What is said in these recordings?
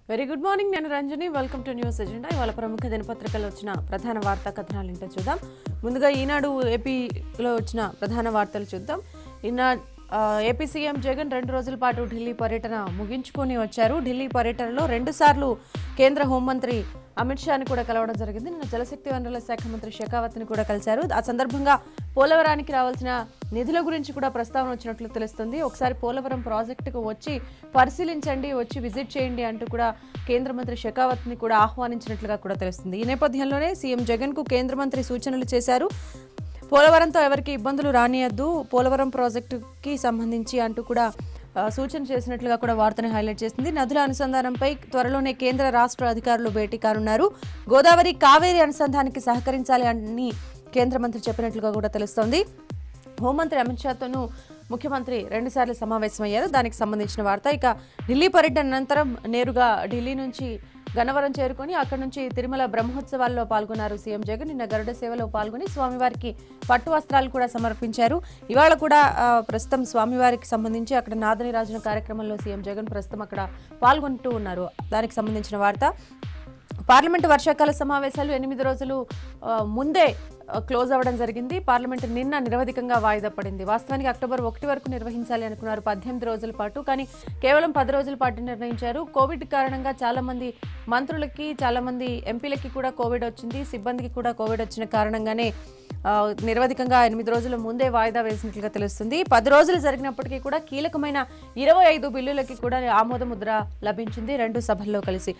very good morning నేను Ranjani welcome to news agenda ఇవాళ ప్రముఖ దినపత్రికలో వచ్చిన ప్రధాన వార్తా కథనాలు ఏంటో చూద్దాం ముందుగా ఈనాడు ఏపీలో వచ్చిన ప్రధాన వార్తలు చూద్దాం ఈనా ఆ, ఏపీ సీఎం జగన్ రెండు రోజుల పాటు ఢిల్లీ పర్యటన ముగించుకొని వచ్చారు ఢిల్లీ పర్యటనలో రెండుసార్లు కేంద్ర హోంమంత్రి అమిత్ షాని కూడా కలవడం జరిగింది నిన్న జలశక్తి వనరుల శాఖ మంత్రి షెకావత్ని కూడా కలిశారు ఆ సందర్భంగా పోలవరానికి రావాల్సిన నిధుల గురించి కూడా ప్రస్తావన వచ్చినట్లు తెలుస్తుంది ఒకసారి పోలవరం ప్రాజెక్టుకు వచ్చి పరిశీలించండి వచ్చి విజిట్ చేయండి అంటూ కూడా కేంద్ర మంత్రి షెకావత్ని కూడా ఆహ్వానించినట్లుగా కూడా తెలుస్తుంది ఈ నేపథ్యంలోనే సీఎం జగన్కు కేంద్ర మంత్రి సూచనలు చేశారు పోలవరంతో ఎవరికి ఇబ్బందులు రానియద్దు పోలవరం ప్రాజెక్టుకి సంబంధించి అంటూ కూడా ఆ, సూచన చేసినట్లుగా కూడా వార్తని హైలైట్ చేసింది నదుల అనుసంధానంపై త్వరలోనే కేంద్ర రాష్ట్ర అధికారులు భేటీ కానున్నారు గోదావరి కావేరి అనుసంధానానికి సహకరించాలి అని కేంద్ర మంత్రి చెప్పినట్లుగా కూడా తెలుస్తోంది హోంమంత్రి అమిత్ షాతోనూ ముఖ్యమంత్రి రెండుసార్లు సమావేశమయ్యారు దానికి సంబంధించిన వార్త ఇక ఢిల్లీ పర్యటన అనంతరం నేరుగా ఢిల్లీ నుంచి గన్నవరం చేరుకొని అక్కడి నుంచి తిరుమల బ్రహ్మోత్సవాల్లో పాల్గొన్నారు సీఎం జగన్ నిన్న గరుడ సేవలో పాల్గొని స్వామివారికి పట్టు వస్త్రాలు కూడా సమర్పించారు ఇవాళ కూడా ఆ, ప్రస్తుతం స్వామివారికి సంబంధించి అక్కడ నాదని రాజున కార్యక్రమంలో సీఎం జగన్ ప్రస్తుతం అక్కడ పాల్గొంటూ ఉన్నారు దానికి సంబంధించిన వార్త పార్లమెంటు వర్షాకాల సమావేశాలు ఎనిమిది రోజులు ఆ, ముందే ఆ, క్లోజ్ అవ్వడం జరిగింది పార్లమెంట్ నిన్న నిరవధికంగా వాయిదా పడింది వాస్తవానికి అక్టోబర్ ఒకటి వరకు నిర్వహించాలి అనుకున్నారు పద్దెనిమిది రోజుల పాటు కానీ కేవలం పది రోజుల పాటు నిర్ణయించారు కోవిడ్ కారణంగా చాలా మంది మంత్రులకి చాలా మంది ఎంపీలకి కూడా కోవిడ్ వచ్చింది సిబ్బందికి కూడా కోవిడ్ వచ్చిన కారణంగానే ఆ, నిరవధికంగా ఎనిమిది రోజుల ముందే వాయిదా వేసినట్లుగా తెలుస్తుంది పది రోజులు జరిగినప్పటికీ కూడా కీలకమైన ఇరవై ఐదు బిల్లులకి కూడా ఆమోద ముద్ర లభించింది రెండు సభల్లో కలిసి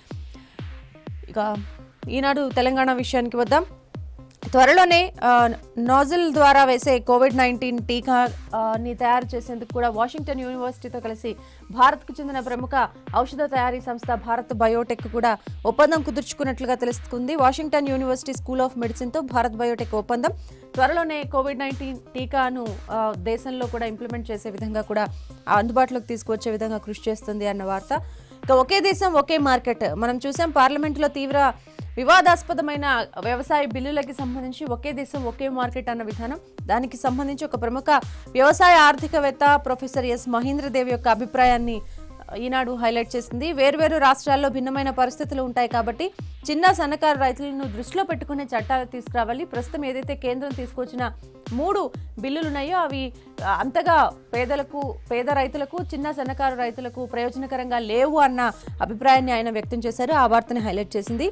ఇక ఈనాడు తెలంగాణ విషయానికి వద్దాం త్వరలోనే ఆ, నాజిల్ ద్వారా వేసే కోవిడ్ నైన్టీన్ టీకా ఆ, ని తయారు చేసేందుకు కూడా వాషింగ్టన్ యూనివర్సిటీతో కలిసి భారత్కు చెందిన ప్రముఖ ఔషధ తయారీ సంస్థ భారత్ బయోటెక్ కూడా ఒప్పందం కుదుర్చుకున్నట్లుగా తెలుస్తుంది వాషింగ్టన్ యూనివర్సిటీ స్కూల్ ఆఫ్ మెడిసిన్తో భారత్ బయోటెక్ ఒప్పందం త్వరలోనే కోవిడ్ నైన్టీన్ టీకాను ఆ, దేశంలో కూడా ఇంప్లిమెంట్ చేసే విధంగా కూడా అందుబాటులోకి తీసుకువచ్చే విధంగా కృషి చేస్తుంది అన్న వార్త ఇక ఒకే దేశం ఒకే మార్కెట్ మనం చూసాం పార్లమెంట్లో తీవ్ర వివాదాస్పదమైన వ్యవసాయ బిల్లులకి సంబంధించి ఒకే దేశం ఒకే మార్కెట్ అన్న విధానం దానికి సంబంధించి ఒక ప్రముఖ వ్యవసాయ ఆర్థికవేత్త ప్రొఫెసర్ ఎస్ మహేంద్రదేవ్ యొక్క అభిప్రాయాన్ని ఈనాడు హైలైట్ చేసింది వేర్వేరు రాష్ట్రాల్లో భిన్నమైన పరిస్థితులు ఉంటాయి కాబట్టి చిన్న సన్నకారు రైతులను దృష్టిలో పెట్టుకునే చట్టాలు తీసుకురావాలి ప్రస్తుతం ఏదైతే కేంద్రం తీసుకొచ్చిన మూడు బిల్లులు ఉన్నాయో అవి ఆ, అంతగా పేదలకు పేద రైతులకు చిన్న సన్నకారు రైతులకు ప్రయోజనకరంగా లేవు అన్న అభిప్రాయాన్ని ఆయన వ్యక్తం చేశారు ఆ వార్తని హైలైట్ చేసింది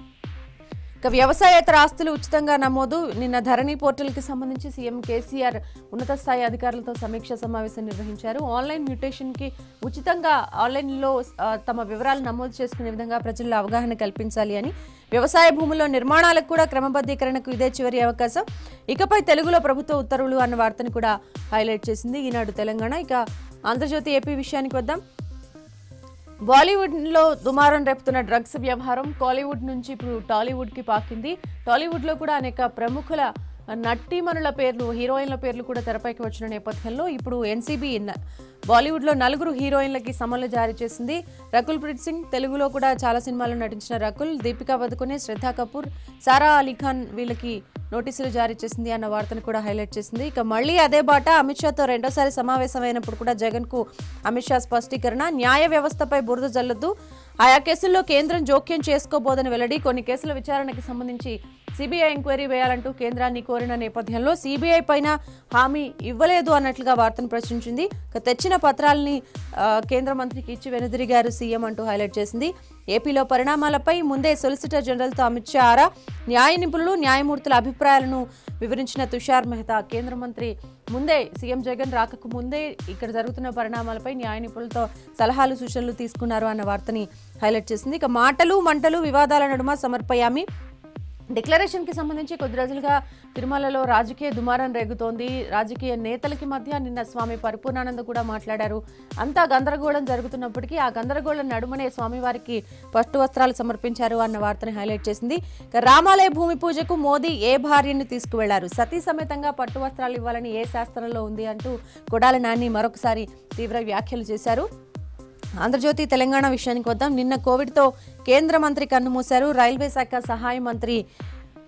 ఇక వ్యవసాయేతర ఆస్తులు ఉచితంగా నమోదు నిన్న ధరణి పోర్టల్కి సంబంధించి సీఎం కేసీఆర్ ఉన్నత స్థాయి అధికారులతో సమీక్ష సమావేశం నిర్వహించారు ఆన్లైన్ మ్యూటేషన్కి ఉచితంగా ఆన్లైన్లో ఆ, తమ వివరాలు నమోదు చేసుకునే విధంగా ప్రజల్లో అవగాహన కల్పించాలి అని వ్యవసాయ భూముల్లో నిర్మాణాలకు కూడా క్రమబద్ధీకరణకు ఇదే చివరి అవకాశం ఇకపై తెలుగులో ప్రభుత్వ ఉత్తర్వులు అన్న వార్తను కూడా హైలైట్ చేసింది ఈనాడు తెలంగాణ ఇక ఆంధ్రజ్యోతి ఏపీ విషయానికి వద్దాం బాలీవుడ్లో దుమారం రేపుతున్న డ్రగ్స్ వ్యవహారం కాలీవుడ్ నుంచి ఇప్పుడు టాలీవుడ్కి పాకింది టాలీవుడ్లో కూడా అనేక ప్రముఖుల నటీమణుల పేర్లు హీరోయిన్ల పేర్లు కూడా తెరపైకి వచ్చిన నేపథ్యంలో ఇప్పుడు ఎన్సీబీ బాలీవుడ్లో నలుగురు హీరోయిన్లకి సమన్లు జారీ చేసింది రకుల్ ప్రీత్ సింగ్ తెలుగులో కూడా చాలా సినిమాల్లో నటించిన రకుల్ దీపికా పదుకునే శ్రద్ధా కపూర్ సారా అలీ ఖాన్ వీళ్ళకి నోటీసులు జారీ చేసింది అన్న వార్తను కూడా హైలైట్ చేసింది ఇక మళ్ళీ అదే బాట అమిత్ షాతో రెండోసారి సమావేశమైనప్పుడు కూడా జగన్ కు అమిత్ షా స్పష్టీకరణ న్యాయ వ్యవస్థపై బురద జల్లొద్దు ఆయా కేసుల్లో కేంద్రం జోక్యం చేసుకోబోదని వెల్లడి కొన్ని కేసుల విచారణకి సంబంధించి సిబిఐ ఎంక్వైరీ వేయాలంటూ కేంద్రాన్ని కోరిన నేపథ్యంలో సిబిఐ పైన హామీ ఇవ్వలేదు అన్నట్లుగా వార్తను ప్రశ్నించింది ఇక తెచ్చిన పత్రాలని ఆ, కేంద్ర మంత్రికి ఇచ్చి వెనుదిరిగారు సీఎం అంటూ హైలైట్ చేసింది ఏపీలో పరిణామాలపై ముందే సొలిసిటర్ జనరల్తో అమిత్ షా ఆరా న్యాయ నిపుణులు న్యాయమూర్తుల అభిప్రాయాలను వివరించిన తుషార్ మెహతా కేంద్ర మంత్రి ముందే సీఎం జగన్ రాకకు ముందే ఇక్కడ జరుగుతున్న పరిణామాలపై న్యాయ నిపుణులతో సలహాలు సూచనలు తీసుకున్నారు అన్న వార్తని హైలైట్ చేసింది ఇక మాటలు మంటలు వివాదాల నడుమ సమర్పయామి డిక్లరేషన్కి సంబంధించి కొద్ది రోజులుగా తిరుమలలో రాజకీయ దుమారం రేగుతోంది రాజకీయ నేతలకి మధ్య నిన్న స్వామి పరిపూర్ణానంద కూడా మాట్లాడారు అంతా గందరగోళం జరుగుతున్నప్పటికీ ఆ గందరగోళం నడుమనే స్వామివారికి పట్టు వస్త్రాలు సమర్పించారు అన్న వార్తని హైలైట్ చేసింది ఇక రామాలయ భూమి పూజకు మోదీ ఏ భార్యను తీసుకువెళ్లారు సతీ సమేతంగా పట్టు వస్త్రాలు ఇవ్వాలని ఏ శాస్త్రంలో ఉంది అంటూ కొడాలి నాని మరొకసారి తీవ్ర వ్యాఖ్యలు చేశారు ఆంధ్రజ్యోతి తెలంగాణ విషయానికి వద్దాం నిన్న కోవిడ్తో కేంద్ర మంత్రి కన్నుమూశారు రైల్వే శాఖ సహాయ మంత్రి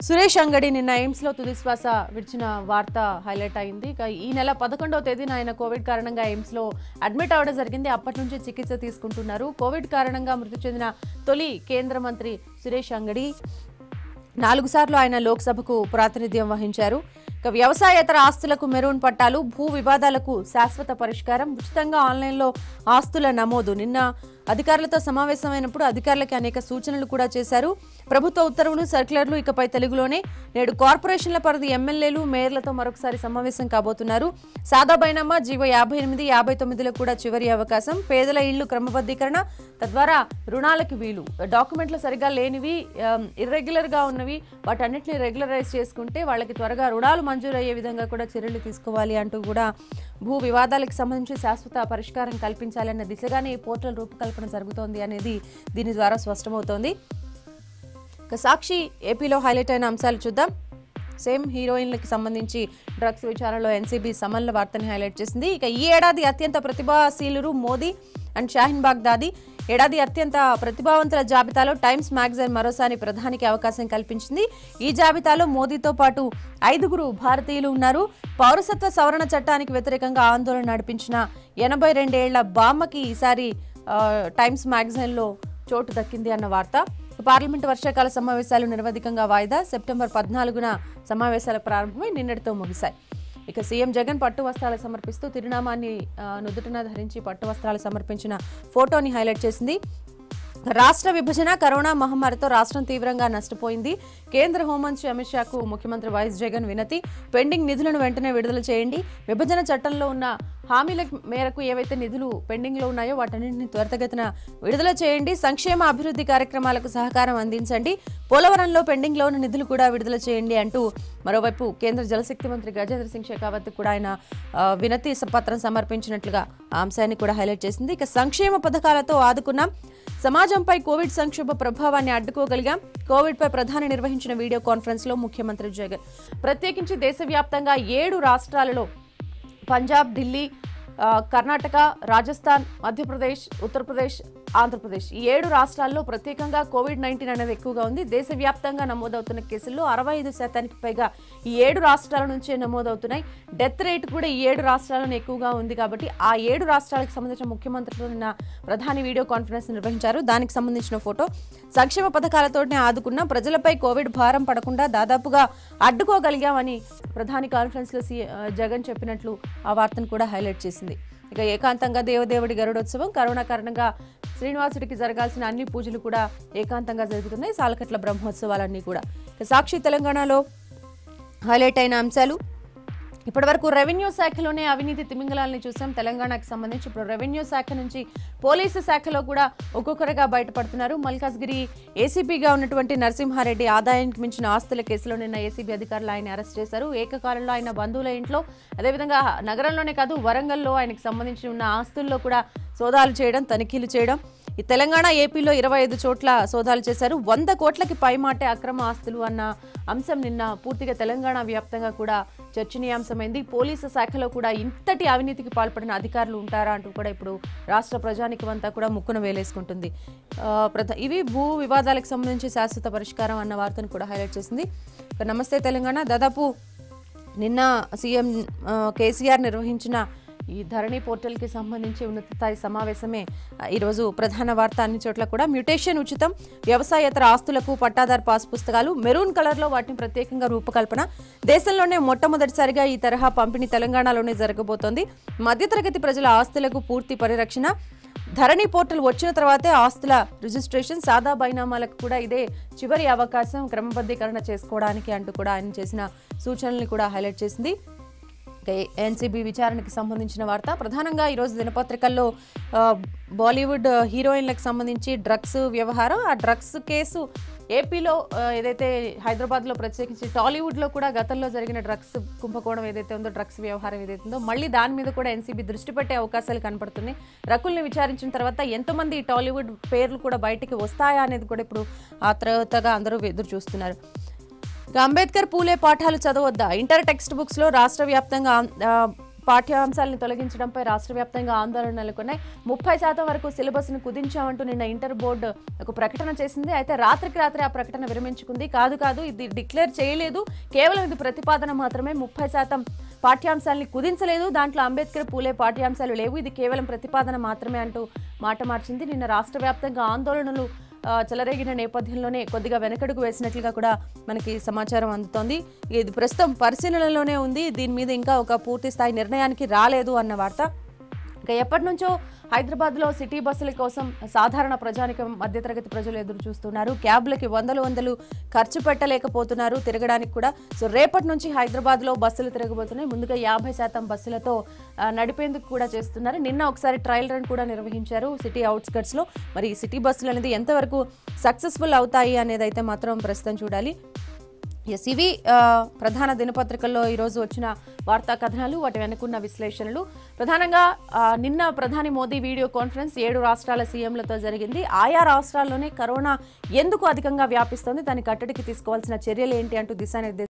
సురేష్ అంగడి నిన్న ఎయిమ్స్లో తుదిశ్వాస విడిచిన వార్త హైలైట్ అయింది ఇక ఈ నెల పదకొండవ తేదీన ఆయన కోవిడ్ కారణంగా ఎయిమ్స్లో అడ్మిట్ అవ్వడం జరిగింది అప్పటి నుంచి చికిత్స తీసుకుంటున్నారు కోవిడ్ కారణంగా మృతి చెందిన తొలి కేంద్ర మంత్రి సురేష్ అంగడి నాలుగు సార్లు ఆయన లోక్సభకు ప్రాతినిధ్యం వహించారు ఇక వ్యవసాయేతర ఆస్తులకు మెరూన్ పట్టాలు భూ వివాదాలకు శాశ్వత పరిష్కారం ఉచితంగా ఆన్లైన్లో ఆస్తుల నమోదు నిన్న అధికారులతో సమావేశమైనప్పుడు అధికారులకి అనేక సూచనలు కూడా చేశారు ప్రభుత్వ ఉత్తర్వులు సర్క్యులర్లు ఇకపై తెలుగులోనే నేడు కార్పొరేషన్ల పరిధి ఎమ్మెల్యేలు మేయర్లతో మరొకసారి సమావేశం కాబోతున్నారు సాదా బైనామా జీవో యాభై ఎనిమిది యాభై తొమ్మిదిలో కూడా చివరి అవకాశం పేదల ఇళ్లు క్రమబద్ధీకరణ తద్వారా రుణాలకు వీలు డాక్యుమెంట్లు సరిగా లేనివి ఇర్రెగ్యులర్ గా ఉన్నవి వాటన్నిటిని రెగ్యులరైజ్ చేసుకుంటే వాళ్ళకి త్వరగా రుణాలు మంజూరు అయ్యే విధంగా కూడా చర్యలు తీసుకోవాలి అంటూ కూడా భూ వివాదాలకు సంబంధించి శాశ్వత పరిష్కారం కల్పించాలన్న దిశగానే ఈ పోర్టల్ రూపకల్పన జరుగుతోంది అనేది దీని ద్వారా స్పష్టమవుతోంది ఇక సాక్షి ఏపీలో హైలైట్ అయిన అంశాలు చూద్దాం సేమ్ హీరోయిన్లకు సంబంధించి డ్రగ్స్ విచారణలో ఎన్సీబీ సమన్ల వార్తని హైలైట్ చేసింది ఇక ఈ ఏడాది అత్యంత ప్రతిభాశీలురు మోదీ అండ్ షాహిన్ బాగ్ దాది ఏడాది అత్యంత ప్రతిభావంతుల జాబితాలో టైమ్స్ మ్యాగజైన్ మరోసారి ప్రధానికి అవకాశం కల్పించింది ఈ జాబితాలో మోదీతో పాటు ఐదుగురు భారతీయులు ఉన్నారు పౌరసత్వ సవరణ చట్టానికి వ్యతిరేకంగా ఆందోళన నడిపించిన ఎనభై రెండేళ్ల బామ్మకి ఈసారి ఆ, టైమ్స్ మ్యాగజైన్లో చోటు దక్కింది అన్న వార్త పార్లమెంటు వర్షాకాల సమావేశాలు నిరవధికంగా వాయిదా సెప్టెంబర్ పద్నాలుగున సమావేశాలు ప్రారంభమై నిన్నటితో ముగిశాయి ఇక సీఎం జగన్ పట్టు వస్త్రాలు సమర్పిస్తూ తిరునామాన్ని ఆ, నుదుటిన ధరించి పట్టు వస్త్రాలు సమర్పించిన ఫోటోని హైలైట్ చేసింది రాష్ట్ర విభజన కరోనా మహమ్మారితో రాష్ట్రం తీవ్రంగా నష్టపోయింది కేంద్ర హోంమంత్రి అమిత్ షాకు ముఖ్యమంత్రి వైఎస్ జగన్ వినతి పెండింగ్ నిధులను వెంటనే విడుదల చేయండి విభజన చట్టంలో ఉన్న హామీల మేరకు ఏవైతే నిధులు పెండింగ్లో ఉన్నాయో వాటన్నింటిని త్వరితగతిన విడుదల చేయండి సంక్షేమ అభివృద్ధి కార్యక్రమాలకు సహకారం అందించండి పోలవరంలో పెండింగ్లో ఉన్న నిధులు కూడా విడుదల చేయండి అంటూ మరోవైపు కేంద్ర జలశక్తి మంత్రి గజేంద్ర సింగ్ షెకావత్ కూడా ఆయన ఆ, వినతి పత్రం సమర్పించినట్లుగా ఆ అంశాన్ని కూడా హైలైట్ చేసింది ఇక సంక్షేమ పథకాలతో ఆదుకున్నాం సమాజంపై కోవిడ్ సంక్షోభ ప్రభావాన్ని అడ్డుకోగలిగాం కోవిడ్పై ప్రధాని నిర్వహించిన వీడియో కాన్ఫరెన్స్లో ముఖ్యమంత్రి జగన్ ప్రత్యేకించి దేశవ్యాప్తంగా ఏడు రాష్ట్రాలలో పంజాబ్ ఢిల్లీ ఆ, కర్ణాటక రాజస్థాన్ మధ్యప్రదేశ్ ఉత్తరప్రదేశ్ ఆంధ్రప్రదేశ్ ఈ ఏడు రాష్ట్రాల్లో ప్రత్యేకంగా కోవిడ్ నైన్టీన్ అనేది ఎక్కువగా ఉంది దేశవ్యాప్తంగా నమోదవుతున్న కేసుల్లో అరవై ఐదు శాతానికి పైగా ఈ ఏడు రాష్ట్రాల నుంచే నమోదవుతున్నాయి డెత్ రేట్ కూడా ఈ ఏడు రాష్ట్రాల్లోనే ఎక్కువగా ఉంది కాబట్టి ఆ ఏడు రాష్ట్రాలకు సంబంధించిన ముఖ్యమంత్రులు నిన్న ప్రధాని వీడియో కాన్ఫరెన్స్ నిర్వహించారు దానికి సంబంధించిన ఫోటో సంక్షేమ పథకాలతోనే ఆదుకున్న ప్రజలపై కోవిడ్ భారం పడకుండా దాదాపుగా అడ్డుకోగలిగామని ప్రధాని కాన్ఫరెన్స్లో సీ ఆ, జగన్ చెప్పినట్లు ఆ వార్తను కూడా హైలైట్ చేసింది ఇక ఏకాంతంగా దేవదేవుడి గరుడోత్సవం కరోనా కారణంగా శ్రీనివాసుడికి జరగాల్సిన అన్ని పూజలు కూడా ఏకాంతంగా జరుగుతున్నాయి సాలకట్ల బ్రహ్మోత్సవాలన్నీ కూడా ఇక సాక్షి తెలంగాణలో హైలైట్ అయిన అంశాలు ఇప్పటివరకు రెవెన్యూ శాఖలోనే అవినీతి తిమింగలాల్ని చూసాం తెలంగాణకు సంబంధించి ఇప్పుడు రెవెన్యూ శాఖ నుంచి పోలీసు శాఖలో కూడా ఒక్కొక్కరుగా బయటపడుతున్నారు మల్కాజ్గిరి ఏసీపీగా ఉన్నటువంటి నరసింహారెడ్డి ఆదాయానికి మించిన ఆస్తుల కేసులో నిన్న ఏసీబీ అధికారులు ఆయన అరెస్ట్ చేశారు ఏకకాలంలో ఆయన బంధువుల ఇంట్లో అదేవిధంగా నగరంలోనే కాదు వరంగల్లో ఆయనకు సంబంధించి ఉన్న ఆస్తుల్లో కూడా సోదాలు చేయడం తనిఖీలు చేయడం ఈ తెలంగాణ ఏపీలో ఇరవై ఐదు చోట్ల సోదాలు చేశారు వంద కోట్లకి పైమాటే అక్రమ ఆస్తులు అన్న అంశం నిన్న పూర్తిగా తెలంగాణ వ్యాప్తంగా కూడా చర్చనీయాంశమైంది పోలీసు శాఖలో కూడా ఇంతటి అవినీతికి పాల్పడిన అధికారులు ఉంటారా అంటూ కూడా ఇప్పుడు రాష్ట్ర ప్రజానికం అంతా కూడా ముక్కున వేలేసుకుంటుంది ఆ, ప్రధ ఇవి భూ వివాదాలకు సంబంధించి శాశ్వత పరిష్కారం అన్న వార్తను కూడా హైలైట్ చేసింది ఇక నమస్తే తెలంగాణ దాదాపు నిన్న సీఎం ఆ, కేసీఆర్ నిర్వహించిన ఈ ధరణి పోర్టల్కి సంబంధించి ఉన్నత స్థాయి సమావేశమే ఆ, ఈరోజు ప్రధాన వార్త అన్ని చోట్ల కూడా మ్యూటేషన్ ఉచితం వ్యవసాయేతర ఆస్తులకు పట్టాదార్ పాస్ పుస్తకాలు మెరూన్ కలర్లో వాటిని ప్రత్యేకంగా రూపకల్పన దేశంలోనే మొట్టమొదటిసారిగా ఈ తరహా పంపిణీ తెలంగాణలోనే జరగబోతోంది మధ్యతరగతి ప్రజల ఆస్తులకు పూర్తి పరిరక్షణ ధరణి పోర్టల్ వచ్చిన తర్వాతే ఆస్తుల రిజిస్ట్రేషన్ సాదా బైనామాలకు కూడా ఇదే చివరి అవకాశం క్రమబద్ధీకరణ చేసుకోవడానికి అంటూ కూడా ఆయన చేసిన సూచనల్ని కూడా హైలైట్ చేసింది ఇక ఎన్సీబీ విచారణకి సంబంధించిన వార్త ప్రధానంగా ఈరోజు దినపత్రికల్లో ఆ, బాలీవుడ్ హీరోయిన్లకు సంబంధించి డ్రగ్స్ వ్యవహారం ఆ డ్రగ్స్ కేసు ఏపీలో ఆ, ఏదైతే హైదరాబాద్లో ప్రత్యేకించి టాలీవుడ్లో కూడా గతంలో జరిగిన డ్రగ్స్ కుంభకోణం ఏదైతే ఉందో డ్రగ్స్ వ్యవహారం ఏదైతే ఉందో మళ్ళీ దాని మీద కూడా ఎన్సీబీ దృష్టి పెట్టే అవకాశాలు కనపడుతున్నాయి రకుల్ని విచారించిన తర్వాత ఎంతమంది ఈ టాలీవుడ్ పేర్లు కూడా బయటికి వస్తాయా అనేది కూడా ఇప్పుడు ఆ తర్వాతగా అందరూ ఎదురు చూస్తున్నారు ఇక అంబేద్కర్ పూలే పాఠాలు చదవద్దా ఇంటర్ టెక్స్ట్ బుక్స్లో రాష్ట్ర వ్యాప్తంగా ఆ, పాఠ్యాంశాలను తొలగించడంపై రాష్ట్ర వ్యాప్తంగా ఆందోళన నెలకొన్నాయి ముప్పై శాతం వరకు సిలబస్ను కుదించామంటూ నిన్న ఇంటర్ బోర్డు ఒక ప్రకటన చేసింది అయితే రాత్రికి రాత్రి ఆ ప్రకటన విరమించుకుంది కాదు కాదు ఇది డిక్లేర్ చేయలేదు కేవలం ఇది ప్రతిపాదన మాత్రమే ముప్పై శాతం పాఠ్యాంశాలని కుదించలేదు దాంట్లో అంబేద్కర్ పూలే పాఠ్యాంశాలు లేవు ఇది కేవలం ప్రతిపాదన మాత్రమే అంటూ మాట మార్చింది నిన్న రాష్ట్ర వ్యాప్తంగా ఆందోళనలు ఆ, చెలరేగిన నేపథ్యంలోనే కొద్దిగా వెనకడుగు వేసినట్లుగా కూడా మనకి సమాచారం అందుతోంది ఇది ప్రస్తుతం పరిశీలనలోనే ఉంది దీని మీద ఇంకా ఒక పూర్తి స్థాయి నిర్ణయానికి రాలేదు అన్న వార్త ఇక ఎప్పటి నుంచో హైదరాబాద్లో సిటీ బస్సుల కోసం సాధారణ ప్రజానికం మధ్యతరగతి ప్రజలు ఎదురు చూస్తున్నారు క్యాబ్లకి వందలు వందలు ఖర్చు పెట్టలేకపోతున్నారు తిరగడానికి కూడా సో రేపటి నుంచి హైదరాబాద్లో బస్సులు తిరగబోతున్నాయి ముందుగా యాభై శాతం బస్సులతో ఆ, నడిపేందుకు కూడా చేస్తున్నారు నిన్న ఒకసారి ట్రయల్ రన్ కూడా నిర్వహించారు సిటీ అవుట్స్కట్స్లో మరి ఈ సిటీ బస్సులు అనేది ఎంతవరకు సక్సెస్ఫుల్ అవుతాయి అనేది అయితే మాత్రం ప్రస్తుతం చూడాలి ఎస్ ఇవి ఆ, ప్రధాన దినపత్రికల్లో ఈరోజు వచ్చిన వార్తా కథనాలు వాటి వెనుకున్న విశ్లేషణలు ప్రధానంగా ఆ, నిన్న ప్రధాని మోదీ వీడియో కాన్ఫరెన్స్ ఏడు రాష్ట్రాల సీఎంలతో జరిగింది ఆయా రాష్ట్రాల్లోనే కరోనా ఎందుకు అధికంగా వ్యాపిస్తోంది దాని కట్టడికి తీసుకోవాల్సిన చర్యలు ఏంటి అంటూ దిశానిర్దేశం